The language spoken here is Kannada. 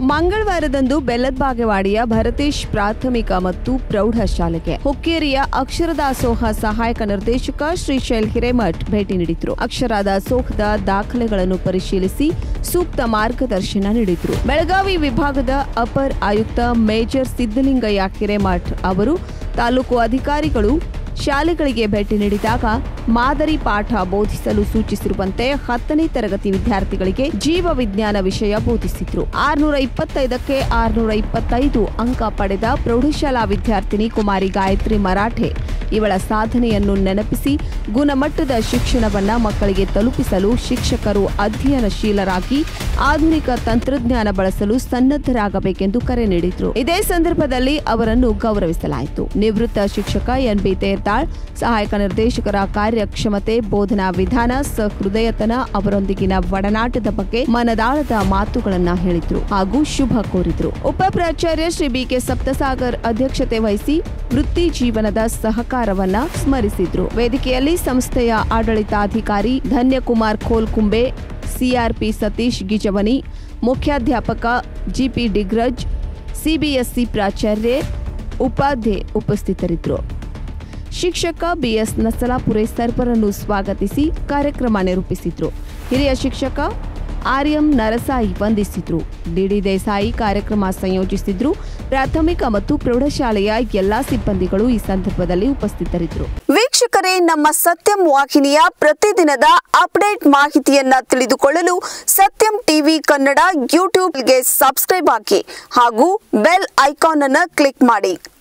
ಮಂಗಳವಾರದಂದು ಬೆಲ್ಲದ ಬಾಗೇವಾಡಿಯ ಭರತೇಶ್ ಪ್ರಾಥಮಿಕ ಮತ್ತು ಪ್ರೌಢಶಾಲೆಗೆ ಹುಕ್ಕೇರಿಯ ಅಕ್ಷರ ದಾಸೋಹ ಸಹಾಯಕ ನಿರ್ದೇಶಕ ಶ್ರೀಶೈಲ್ ಹಿರೇಮಠ್ ಭೇಟಿ ನೀಡಿದ್ರು ಅಕ್ಷರ ದಾಸೋಹದ ದಾಖಲೆಗಳನ್ನು ಪರಿಶೀಲಿಸಿ ಸೂಕ್ತ ಮಾರ್ಗದರ್ಶನ ನೀಡಿದ್ರು ಬೆಳಗಾವಿ ವಿಭಾಗದ ಅಪರ್ ಆಯುಕ್ತ ಮೇಜರ್ ಸಿದ್ದಲಿಂಗಯ್ಯ ಹಿರೇಮಠ್ ಅವರು ತಾಲೂಕು ಅಧಿಕಾರಿಗಳು ಶಾಲೆಗಳಿಗೆ ಭೇಟಿ ನೀಡಿದಾಗ ಮಾದರಿ ಪಾಠ ಬೋಧಿಸಲು ಸೂಚಿಸಿರುವಂತೆ ಹತ್ತನೇ ತರಗತಿ ವಿದ್ಯಾರ್ಥಿಗಳಿಗೆ ಜೀವ ವಿಜ್ಞಾನ ವಿಷಯ ಬೋಧಿಸಿದ್ರು ಆರ್ನೂರ ಇಪ್ಪತ್ತೈದಕ್ಕೆ ಆರ್ನೂರ ಇಪ್ಪತ್ತೈದು ಅಂಕ ಪಡೆದ ಪ್ರೌಢಶಾಲಾ ವಿದ್ಯಾರ್ಥಿನಿ ಕುಮಾರಿ ಗಾಯತ್ರಿ ಮರಾಠೆ ಇವಳ ಸಾಧನೆಯನ್ನು ನೆನಪಿಸಿ ಗುಣಮಟ್ಟದ ಶಿಕ್ಷಣವನ್ನ ಮಕ್ಕಳಿಗೆ ತಲುಪಿಸಲು ಶಿಕ್ಷಕರು ಅಧ್ಯಯನಶೀಲರಾಗಿ ಆಧುನಿಕ ತಂತ್ರಜ್ಞಾನ ಬಳಸಲು ಸನ್ನದ್ಧರಾಗಬೇಕೆಂದು ಕರೆ ನೀಡಿದ್ರು ಇದೇ ಸಂದರ್ಭದಲ್ಲಿ ಅವರನ್ನು ಗೌರವಿಸಲಾಯಿತು ನಿವೃತ್ತ ಶಿಕ್ಷಕ ಎನ್ ಬಿ ತೇರ್ತಾಳ್ ಸಹಾಯಕ ನಿರ್ದೇಶಕರ ಕಾರ್ಯಕ್ಷಮತೆ ಬೋಧನಾ ವಿಧಾನ ಸಹೃದಯತನ ಅವರೊಂದಿಗಿನ ಒಡನಾಟದ ಬಗ್ಗೆ ಮನದಾಳದ ಮಾತುಗಳನ್ನ ಹೇಳಿದ್ರು ಹಾಗೂ ಶುಭ ಕೋರಿದ್ರು ಉಪ ಪ್ರಾಚಾರ್ಯ ಶ್ರೀ ಬಿಕೆ ಸಪ್ತಸಾಗರ್ ಅಧ್ಯಕ್ಷತೆ ವಹಿಸಿ ವೃತ್ತಿ ಜೀವನದ ಸಹಕಾರವನ್ನ ಸ್ಮರಿಸಿದ್ರು ವೇದಿಕೆಯಲ್ಲಿ ಸಂಸ್ಥೆಯ ಆಡಳಿತಾಧಿಕಾರಿ ಧನ್ಯಕುಮಾರ್ ಖೋಲ್ಕುಂಬೆ ಸಿಆರ್ಪಿ ಸತೀಶ್ ಗಿಜವನಿ ಮುಖ್ಯಾಧ್ಯಾಪಕ ಜಿಪಿ ಡಿಗ್ರಜ್ ಸಿಬಿಎಸ್ಇ ಪ್ರಾಚಾರ್ಯೆ ಉಪಾಧ್ಯೆ ಉಪಸ್ಥಿತರಿದ್ದರು ಶಿಕ್ಷಕ ಬಿಎಸ್ ನಸಲಾಪುರೆ ಸರ್ವರನ್ನು ಸ್ವಾಗತಿಸಿ ಕಾರ್ಯಕ್ರಮ ನಿರೂಪಿಸಿದ್ರು ಹಿರಿಯ ಶಿಕ್ಷಕ ಆರ್ಯಂ ನರಸಾಯಿ ವಂದಿಸಿದ್ರು ಡಿಡಿ ದೇಸಾಯಿ ಕಾರ್ಯಕ್ರಮ ಸಂಯೋಜಿಸಿದ್ರು ಪ್ರಾಥಮಿಕ ಮತ್ತು ಪ್ರೌಢಶಾಲೆಯ ಎಲ್ಲಾ ಸಿಬ್ಬಂದಿಗಳು ಈ ಸಂದರ್ಭದಲ್ಲಿ ಉಪಸ್ಥಿತರಿದ್ದರು ವೀಕ್ಷಕರೇ ನಮ್ಮ ಸತ್ಯಂ ವಾಹಿನಿಯ ಪ್ರತಿದಿನದ ಅಪ್ಡೇಟ್ ಮಾಹಿತಿಯನ್ನ ತಿಳಿದುಕೊಳ್ಳಲು ಸತ್ಯಂ ಟಿವಿ ಕನ್ನಡ ಯೂಟ್ಯೂಬ್ಗೆ ಸಬ್ಸ್ಕ್ರೈಬ್ ಹಾಕಿ ಹಾಗೂ ಬೆಲ್ ಐಕಾನ್ ಅನ್ನು ಕ್ಲಿಕ್ ಮಾಡಿ